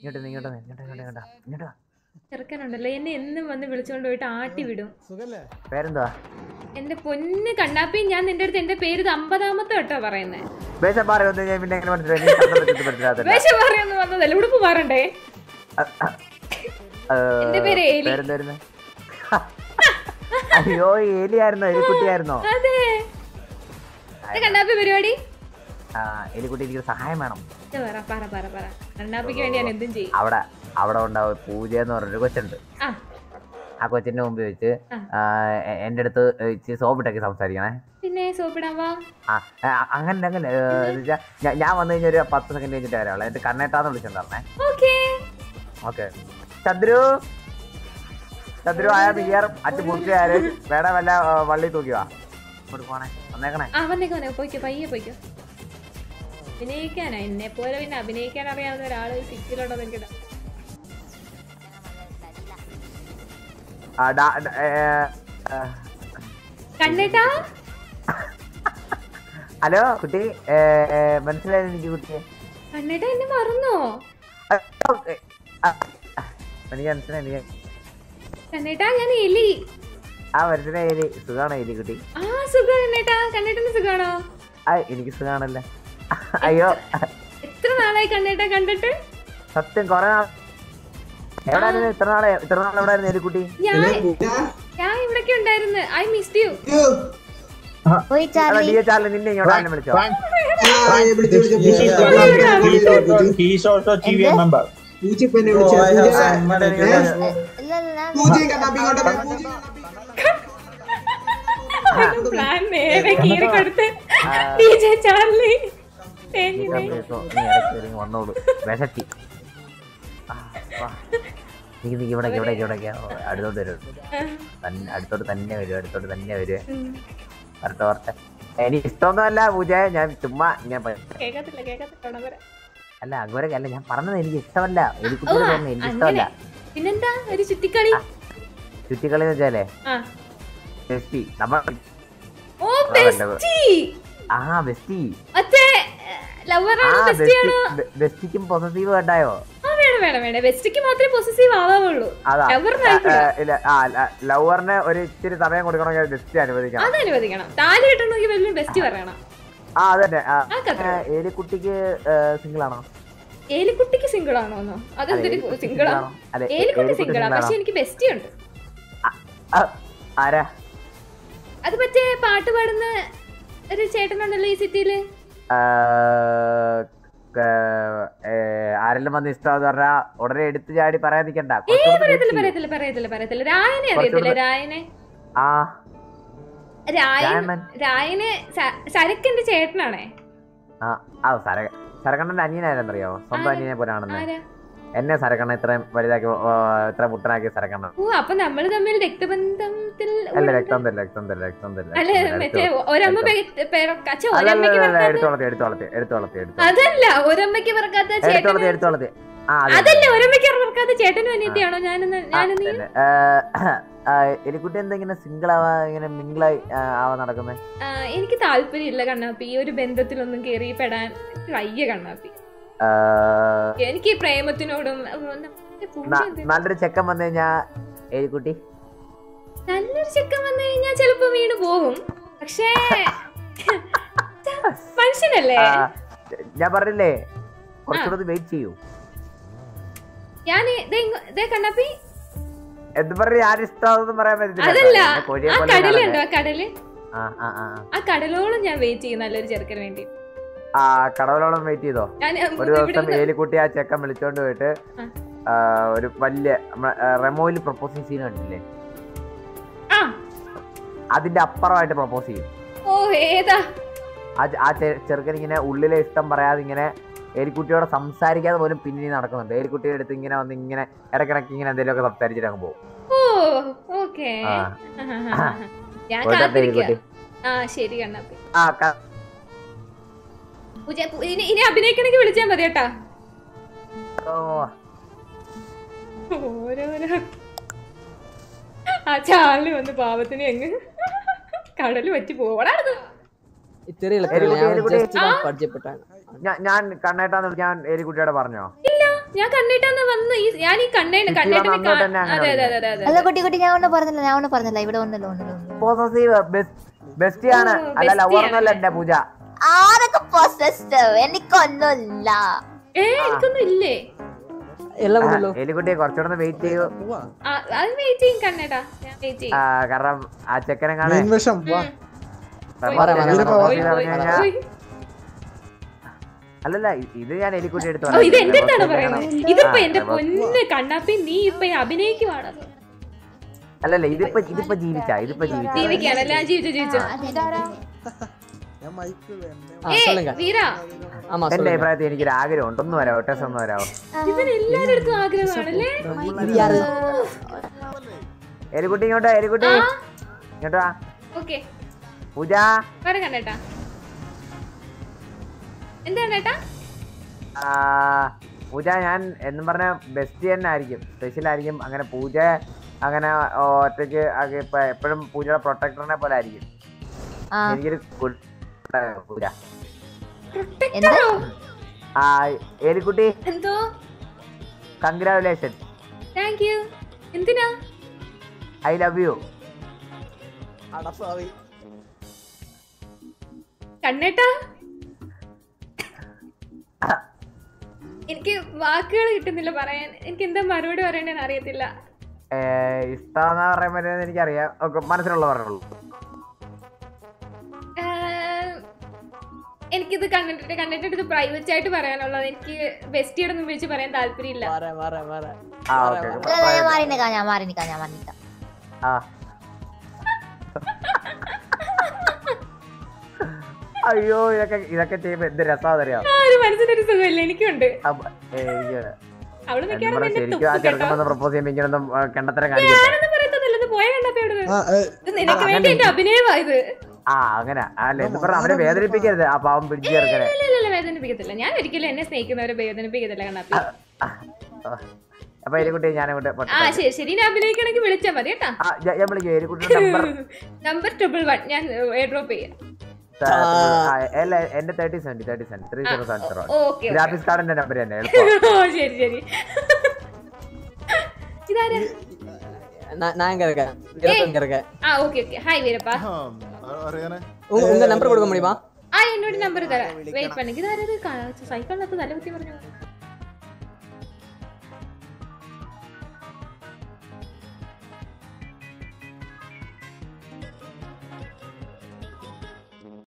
ഇങ്ങോട്ട് നീ, ഇങ്ങോട്ട് നീ, ഇങ്ങോട്ട് ഇങ്ങോട്ട് ഇങ്ങോട്ട് ഇങ്ങോട്ട് വാ. ചെറുക്കനുണ്ടല്ലോ എന്നെ എന്നും വന്ന് വിളിച്ചോണ്ട് പോയിട്ട് ആട്ടി വിടും പേരെന്തുവാ എന്റെ പൊന്ന് കണ്ണാപ്പി ഞാൻ നിന്റെ അടുത്ത് എന്റെ പേര് ഇത് അമ്പതാമത്തെ കേട്ടോ പറയുന്നേ ബേസ മാറി വന്നു ഞാൻ പിന്നെ എങ്ങനെ മനസ്സിലായി നീ ശബ്ദം വെച്ചിട്ട് മനസ്സിലാകത്തില്ല. വേഷം പറയാന്ന് വന്നതല്ല ഉടുപ്പ് മാറണ്ടേ ഏഹ്, എന്റെ പേര് ഏലി. പേരെന്തായിരുന്നു അയ്യോ എലിയായിരുന്നോ എലിക്കുട്ടിയായിരുന്നോ അതെ ഇത് കണ്ണാപ്പി പരിപാടി ആ എലിക്കുട്ടി എനിക്ക് സഹായം വേണം ഇത് പറ പറ പറ പറ കണ്ണാപ്പിക്ക് വേണ്ടി ഞാൻ എന്തും ചെയ്യും അവിടെ അവിടെ ഉണ്ടാവും പൂജ എന്ന് പറഞ്ഞൊരു കൊച്ചുണ്ട് ആ ആ കൊച്ചിന്റെ മുമ്പിൽ വെച്ച് ആ. ആ, എ- എന്റെ അടുത്ത് ഇച്ചിരി സോപ്പിട്ടൊക്കെ സംസാരിക്കണേ പിന്നെ സോപ്പിടാൻ വാ ആ ആ, അങ്ങനെ അങ്ങനെ ഏ, എന്ന് വെച്ചാ ഞാ- ഞാൻ വന്നു കഴിഞ്ഞാൽ ഒരു പത്ത് സെക്കൻഡ് കഴിഞ്ഞിട്ട് വരാളെ എന്നിട്ട് കണ്ണേട്ടാന്ന് വിളിച്ചിട്ടുണ്ടായിരുന്നേ ഓക്കേ ഓക്കെ ചന്ദ്രു ചന്ദ്രു ആയ ബിയർ അറ്റ് മുറിച്ചുകാര് വേറെ വല്ല ആ, വള്ളി തൂക്കി വാ ഇങ്ങോട്ട് പോണേ വന്നേക്കണേ ആ വന്നേക്ക് വന്നേക്ക് പോയിക്കോ പയ്യെ പോയിക്കോ അഭിനയിക്കാനാ എന്നെ പോലെ പിന്നെ അഭിനയിക്കാൻ അറിയാവുന്ന ഒരാള് സിറ്റിയിലുണ്ടോ എനിക്ക് ഡൗ- ആ, ഡാ- ഡ- ഏ, ഏ, കണ്ണേട്ടാ ഹലോ കുട്ടി ഏ, ഏ, മനസ്സിലായത് എനിക്ക് കുട്ടിയെ കണ്ണേട്ടാ എന്നെ മറന്നോ ആ, ഓക്കേ. ആ, ആ, എനിക്ക് മനസ്സിലായി എനിക്ക് കണ്ണേട്ടാ ഞാൻ എലി ആ മനസ്സിലായി എലി സുഖാണോ എലി കുട്ടി ആ സുഖം കണ്ണേട്ടാ കണ്ണേട്ടന് സുഖാണോ ആ എനിക്ക് സുഖാണല്ലോ അയ്യോ എത്ര നാളായി കണ്ണേട്ടാ കണ്ടിട്ട് സത്യം കൊറേ നാൾ എവിടായിരുന്നു ഇത്ര നാളെ ഇത്ര നാൾ എവിടായിരുന്നു എലിക്കുട്ടി ഞാൻ ഞാൻ ഇവിടൊക്കെ ഉണ്ടായിരുന്നു ഐ മിസ്ഡ് യു പോയി എടാ, ചാർലി ഡി എച്ച് ആറിൽ നിന്നെ ഇങ്ങോട്ട് ആരെങ്കിലും വിളിച്ചോ He is also TV member. ഇല്ല ഇല്ല ഞാൻ പ്ലാൻ നേരെ കീറി കൊടുത്ത് ഡിജെ ചാർലി നീ തേഞ്ഞില്ലേ കമ്പ്യൂട്ടറോ, നീ ഇടയ്ക്ക് കയറി ഇങ്ങ് വന്നോളൂ വിശത്തി ആ, വാ. നീ നീ ഇവിടെ ഇവിടെ ഇവിടെ അടുത്തോട്ട് വരും തന്നെ അടുത്തോട്ട് തന്നെ വരും അടുത്തോട്ട് തന്നെ വരും വരട്ടെ വരട്ടെ എനിക്ക് ഇഷ്ടമൊന്നുമല്ല പൂജ ഞാൻ ചുമ്മാ ഞാൻ പ- കേക്കത്തില്ല കേക്കത്തില്ല ഉടൻ വരാം. അല്ല അങ്ങനെ അല്ല ഞാൻ പറഞ്ഞത് എനിക്ക് ഇഷ്ടമല്ല ഓ, എലിക്കുട്ടിയോട് പറഞ്ഞു എനിക്ക് ഇഷ്ടമല്ല അങ്ങനെ പിന്നെന്താ ഒരു ചുറ്റിക്കളി ചുറ്റിക്കളി എന്ന് വെച്ചാലേ ആ ബെസ്റ്റി നമ്മൾ ഓ അതല്ല. ബെസ്റ്റി ആ ബെസ്റ്റി മറ്റേ ആ ലവറാണോ ബെസ്റ്റി ബെസ്റ്റിയാണോ ബെസ്റ്റിക്കും പൊസസീവ് വേണ്ടായോ ആ വേണം വേണം വേണം ബെസ്റ്റിക്ക് മാത്രമേ പൊസസീവ് ആവാവുള്ളൂ അതാ ലവറിനായിട്ടില്ല ആ, ഇല്ല ആ ലവറിന് ഒരു ഇച്ചിരി സമയം കൊടുക്കണമെങ്കിൽ ബെസ്റ്റ് അനുവദിക്കണം അത് അനുവദിക്കണം താലി കിട്ടണമെങ്കിൽ വലിയ ബെസ്റ്റ് പറയണം ആ അതന്നെ ആ, ആ കഥ ഏ, ഏലിക്കുട്ടിക്ക് സിംഗിൾ ആണോ ഏലിക്കുട്ടിക്ക് സിംഗിൾ ആണോന്നോ അതെന്തൊരു ഏലിക്കുട്ടി സിംഗിളാ single ആണോ? അതെ, ഏലിക്കുട്ടി ഏലിക്കുട്ടി സിംഗിളാ single പക്ഷെ ആണോ? എനിക്ക് ബെസ്റ്റി ഉണ്ട് ആ, ആരാ അത് മറ്റേ പാട്ട് പാടുന്ന ഒരു ചേട്ടനുണ്ടല്ലോ ഈ സിറ്റിയില് ആ, ക- ഏ, ആരെങ്കിലും വന്ന് ഇഷ്ടമാന്ന് പറഞ്ഞാ ഉടനെ എടുത്തു ചാടി പറയാൻ നിൽക്കണ്ട ഏ കുറച്ചുകൂടി wait പറയത്തില്ല ചെയ്യൂ. പറയത്തില്ല പറയത്തില്ല പറയത്തില്ല രായനെ അറിയത്തില്ല രായനെ ആ രായൻ രായണ്ണൻ. രായന് സ- സരക്കിന്റെ ചേട്ടനാണേ ആ ആ സര സരക്കണ്ണന്റെ അനിയനായിരുന്നറിയാമോ സ്വന്തം ആരാ? അനിയനെ പോലാണെന്ന് ആരാ എന്നെ സരക്കണ്ണ ഇത്രയും വലുതാക്കി ഓ, ഇത്ര മുട്ടനാക്കി സരക്കണ്ണൻ ഓ അപ്പൊ നമ്മള് തമ്മിൽ രക്തബന്ധത്തിൽ അല്ല ഉണ്ട്. രക്തം തരില്ല രക്തം തരില്ല രക്തം തരില്ല അല്ല മറ്റേ ഒരമ്മ പിറക്കാച്ച ഒരമ്മയ്ക്ക് എടുത്തു പിറക്കാത്ത വളർത്തി എടുത്തു വളർത്തി എടുത്തു വളർത്തി എടുത്തു അതല്ല ഒരമ്മയ്ക്ക് പിറക്കാത്ത എടുത്തു ചേട്ടന് വളർത്തി എടുത്തു വളർത്തി ആ അതെ അതല്ല ഒരമ്മയ്ക്ക് പിറക്കാത്ത ചേട്ടനും അനിയത്തിയാണോ ഞാനെന്ന് ഞാനെന്ന് തന്നെ. ഏ, ആ, എലിക്കുട്ടി എന്താ ഇങ്ങനെ സിംഗിൾ ആവാ ഇങ്ങനെ മിംഗിളായി ആവാ നടക്കുന്നത് ആ, എനിക്ക് താല്പര്യമില്ല കണ്ണാപ്പി ഈ ഒരു ബന്ധത്തിലൊന്നും കേറി പെടാൻ വയ്യ കണ്ണാപ്പി എനിക്ക് ഈ പ്രേമത്തിനോടും ഉം, നമ്മുടെ പൂജ എന്ത്? നല്ലൊരു ചെക്കൻ വന്നു കഴിഞ്ഞാ എലിക്കുട്ടി നല്ലൊരു ചെക്കൻ വന്നു കഴിഞ്ഞാൽ ചിലപ്പോ വീണ് പോകും പക്ഷേ മനുഷ്യനല്ലേ ആ, ഞാൻ പറഞ്ഞില്ലേ കുറച്ചുകൂടെ വെയിറ്റ് ചെയ്യൂ ഞാൻ ദേ കണ്ണാപ്പി എന്ത് പറഞ്ഞ് ഞാൻ ഇഷ്ടമാണെന്ന് പറയാൻ പറ്റത്തില്ല അതല്ല എന്നെ കോഴിയെ ആ പോലെ കടലുണ്ടോ കാണല്ലേ? ആ കടല് ആ ആ ആ ആ കടലോളം ഞാൻ വെയിറ്റ് ചെയ്യും നല്ലൊരു ചെറുക്കന് വേണ്ടി ആ കടവലോളം വെയിറ്റ് ചെയ്തോ ഞാൻ ഒരു ദിവസം ഏലിക്കുട്ടി ആ ചെക്കൻ വിളിച്ചോണ്ട് പോയിട്ട് ആ. ആ, ഒരു വലിയ റെമോയിൽ പ്രപ്പോസിങ് സീൻ കണ്ടില്ലേ ആ അതിന്റെ അപ്പുറമായിട്ട് പ്രപ്പോസ് ചെയ്യും ഓ ഏതാ ആ ചെ- ആ ചെ- ചെറുക്കൻ ഇങ്ങനെ ഉള്ളിലെ ഇഷ്ടം പറയാതെ ഇങ്ങനെ ഏലിക്കുട്ടിയോട് സംസാരിക്കാതെ പോലും പിന്നിൽ നടക്കുന്നുണ്ട് ഏലിക്കുട്ടിയുടെ അടുത്ത് ഇങ്ങനെ വന്ന് ഇങ്ങനെ ഇടക്കിടക്ക് ഇങ്ങനെ എന്തെങ്കിലുമൊക്കെ സംസാരിച്ചിട്ട് അങ്ങ് പോകും ഓ ഓക്കേ ആ. ഞാൻ പോയിട്ട് കാത്തിരിക്കുക ഏലിക്കുട്ടി ആ ശരി കണ്ണാപ്പി ആ ക- പൂജ പൂ- ഇനി ഇനി അഭിനയിക്കണമെങ്കിൽ വിളിച്ചാൽ മതി കേട്ടാ ഓ, ഓരോരോ ആ ചാലിന് വന്ന് പാവത്തിന് എങ്ങ് കടല് പറ്റി പോടാ ഇത്രയും എലിക്കുട്ടി, എലിക്കുട്ടി. ജസ്റ്റ് പരിചയപ്പെട്ടാണ് ഞാ- ഞാൻ കണ്ണേട്ടാന്ന് വിളിച്ച് ഞാൻ ഏലിക്കുട്ടിയോട് പറഞ്ഞോ ഇല്ല ഞാൻ കണ്ടിട്ടാന്ന് വന്ന് ഈ ഞാൻ ഈ കണ്ണേണ് കണ്ണേട്ടനെ അങ്ങോട്ട് കാ- തന്നെ അങ്ങനെ അതെ അതെ അതെ അതെ അല്ല കുട്ടി കുട്ടി ഞാൻ ഒന്നും പറഞ്ഞില്ല ഞാൻ ഒന്നും പറഞ്ഞില്ല ഇവിടെ ഒന്നല്ലോ ഒന്നല്ലോ പോസസീവ് ബെസ്റ്റിയാണ് ഓ, അല്ല bestie ലവറൊന്നുമല്ല ആണ്. എന്റെ പൂജ ആരൊക്കെ പൊസസ്റ്റവ് എനിക്കൊന്നുമില്ല ഏ എനിക്കൊന്നും ഇല്ലേ എല്ലാം കൊണ്ടല്ലോ എലിക്കുട്ടി കുറച്ചുകൂടെ വെയിറ്റ് ചെയ്യൂ ആ, അത് വെയിറ്റ് ചെയ്യും കണ്ണേട്ടാ ഞാൻ വെയിറ്റ് ചെയ്യും ആ, കാരണം ആ ചെക്കനെ കാണാൻ മെയിൻ വിഷം വാ പ്രപ്പോസ് വരാം, ചെയ്ത് വരാം, പ്രപ്പോസ് പോയി, ചെയ്ത് പോയി, പറഞ്ഞു കഴിഞ്ഞാ- പോയി. അല്ലല്ല ഇ- ഇത് ഞാൻ എലിക്കുട്ടി എടുത്തു ഓ ഇത് എന്റെ അടുത്താണ് പ്രപ്പോസ് പറയുന്നത് ചെയ്യണം. ഇതിപ്പോ ആ, എന്റെ പ്രപ്പോസ് പൊന്ന് കണ്ണാപ്പി നീ ഇപ്പൊ ഈ അഭിനയിക്കുവാണ് അല്ലല്ല ഇതിപ്പോ ഇതിപ്പോ ജീവിച്ച ഇതിപ്പോ ജീവിച്ച ജീവിക്കാണല്ലേ ആ, ജീവിച്ചു ജീവിച്ചു ഞാൻ മൈക്ക് എന്നെ ആ ഏ சொல்லுங்க വീര ஆமா എന്റെ சொல்லுங்க അഭിപ്രായത്തിൽ എനിക്കൊരു ആഗ്രഹമുണ്ട് ഒന്ന് വരാമോ ടെസ് ഒന്ന് വരാമോ ഇവൻ എല്ലാരുടെ അടുത്തും ആഗ്രഹമാണല്ലേ இது யாரு എലിക്കുട്ടി ഇങ്ങോട്ടോ എലിക്കുട്ടി ഇങ്ങോട്ടോ വാ. ഓക്കെ പൂജ പറ കണ്ണേട്ടാ എന്താണ് ഏട്ടാ ആ, പൂജ ഞാൻ എന്നും പറഞ്ഞ ബെസ്റ്റ് തന്നെ ആയിരിക്കും സ്പെഷ്യൽ ആയിരിക്കും അങ്ങനെ പൂജ അങ്ങനെ ഒറ്റയ്ക്ക് ആകെ ഇപ്പൊ എപ്പോഴും പൂജയുടെ പ്രൊട്ടക്ടറിനെ പോലെ ആയിരിക്കും ആ എനിക്കൊരു good- പൂജ എന്ത് ആ എലിക്കുട്ടി എന്തോ കൺഗ്രാറ്റുലേഷൻ താങ്ക് യു എന്തിനാ ഐ ലവ് യു அடப்பாவி കണ്ണേട്ടാ എനിക്ക് വാക്കുകൾ കിട്ടുന്നില്ല പറയാൻ എനിക്ക് എന്താ മറുപടി പറയണ്ടെന്ന് അറിയത്തില്ല ഇഷ്ടമെന്നാ പറയാൻ പറ്റുന്നത് എനിക്കറിയാം ഒക്കെ മനസ്സിലുള്ള പറഞ്ഞുള്ളൂ ആഹ്, എനിക്കിത് കണ്ടിട്ട് കണ്ടിട്ട് ഇത് പ്രൈവറ്റ് ആയിട്ട് പറയാനുള്ളത് എനിക്ക് ബെസ്റ്റിയുടെ ഒന്നും വിളിച്ച് പറയാൻ താല്പര്യമില്ല வரேன் வரேன் வரேன் ആ ഓക്കെ ഇല്ല, ഇല്ല, ഞാൻ മാറി നിക്കാം ഞാൻ മാറി നിക്കാം ഞാൻ മാറി നിക്കാം ആ അയ്യോ ഇതൊക്കെ ഇതൊക്കെ ചെയ്യുമ്പോ എന്ത് രസാന്നറിയാം ആ ഒരു മനസ്സിനൊരു സുഖമില്ല എനിക്കുണ്ട് അപ്പ- ഏ, എനിക്ക് അവള് എന്താ മിക്കവാറും പറയാ, എന്നെ ശരിക്കും ആ തുപ്പും കേട്ടോ ചെറുക്കൻ പ്രപ്പോസ് ചെയ്യുമ്പോ ഇങ്ങനൊന്നും ആ, കണ്ടത്തരം കാണിക്കട്ടെ ഞാനൊന്നും പറയത്തൊന്നുമില്ല ഇത് പോയ കണ്ടപ്പോ അവിടെ ആ ഏ, ഇത് നിനക്ക് വേണ്ടി എന്റെ അഭിനയമാ ഇത് ആ അങ്ങനെ അല്ല എന്ന് പറഞ്ഞ അവനെ വേദനിപ്പിക്കരുത് ആ പാവം പിടിച്ചു ചേർക്കനെ ഇല്ല ഇല്ല, ഇല്ല വേദനിപ്പിക്കത്തില്ല ഞാൻ ഒരിക്കലും എന്നെ സ്നേഹിക്കുന്നവരെ വേദനിപ്പിക്കത്തില്ല കണ്ണാപ്പി അപ്പൊ എലിക്കുട്ടി ഞാൻ അങ്ങോട്ട് പോട്ടെ. ആ ശരി ശരി ഞാൻ അഭിനയിക്കണമെങ്കിൽ വിളിച്ചാൽ മതി കേട്ടാ ആ, ഞാൻ ഞാൻ വിളിക്കും എലിക്കുട്ടിയുടെ നമ്പർ നമ്പർ ട്രിപ്പിൾ വൺ ഞാൻ എയർ ഡ്രോപ്പ് ചെയ്യാം അല്ല എന്റെ thirty seventy thirty seven three zero seven zero okay graphics കാർഡിന്റെ നമ്പർ തന്നെ എളുപ്പം ഓ ശരി ശരി ഇതാരാ நான் நான் இங்க இருக்கேன் வீரப்பன் இங்க இருக்கேன் ആ ഓക്കെ ഓക്കെ ഹായ് വീരപ്പ உங்க உங்க நம்பர் கொடுக்க முடியுமா ആ എന്നോട് നമ്പർ തരാം വെയിറ്റ് പണിക്ക് ഇതാരത് സൈക്കിളിനകത്ത് തല കുത്തി പറഞ്ഞു